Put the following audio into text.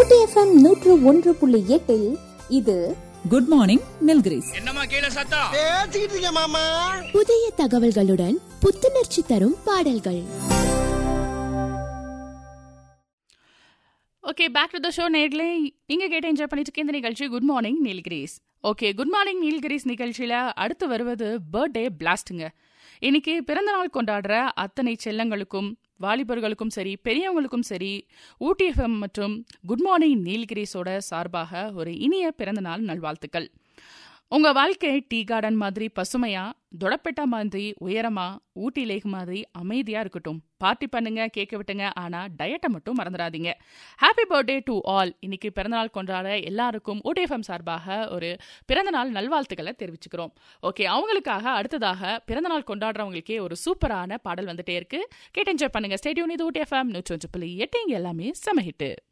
ஊட்டி FM நூற்று ஒன்று புள்ளி எட்டில் இது குட் மார்னிங் நில்கிரிஸ் என்னம்மா கீழே சத்தம் பேசிக்கிட்டு இருக்க மாமா புதிய தகவல்களுடன் புத்துணர்ச்சி தரும் பாடல்கள் okay back to the show நேர்களே நீங்க கேட்ட என்ஜாய் பண்ணிட்டு இருக்க இந்த நிகழ்ச்சி good morning Nilgiris okay good morning Nilgiris நிகழ்ச்சியில அடுத்து வருவது பர்த்டே பிளாஸ்ட்டுங்க இன்னைக்கு பிறந்தநாள் கொண்டாடுற அத்தனை செல்லங்களுக்கும் வாலிபர்களுக்கும் சரி பெரியவங்களுக்கும் சரி ஊட்டி எஃப்எம் மற்றும் குட் மார்னிங் நீல்கிரிஸோட சார்பாக ஒரு இனிய பிறந்தநாள் நல்வாழ்த்துக்கள் உங்க வாழ்க்கை டீ கார்டன் மாதிரி பசுமையா தொடப்பெட்டா மாதிரி உயரமா ஊட்டி லேக் மாதிரி அமைதியா இருக்கட்டும் பார்ட்டி பண்ணுங்க கேக்க விட்டுங்க ஆனா டயட்டை மட்டும் மறந்துடாதீங்க ஹாப்பி பர்த்டே டு ஆல் இன்னைக்கு பிறந்தநாள் கொண்டாட எல்லாருக்கும் ஊட்டி எஃப்எம் சார்பாக ஒரு பிறந்தநாள் நல்வாழ்த்துக்களை தெரிவிச்சுக்கிறோம் ஓகே அவங்களுக்காக அடுத்ததாக பிறந்தநாள் கொண்டாடுறவங்களுக்கே ஒரு சூப்பரான பாடல் வந்துட்டே இருக்கு கேட்டு என்ஜாய் பண்ணுங்க ஸ்டேடியோன் இது ஊட்டி எஃப்எம் நூற்றி புள்ளி எட்டு இங்க எல்லாமே செம ஹிட்டு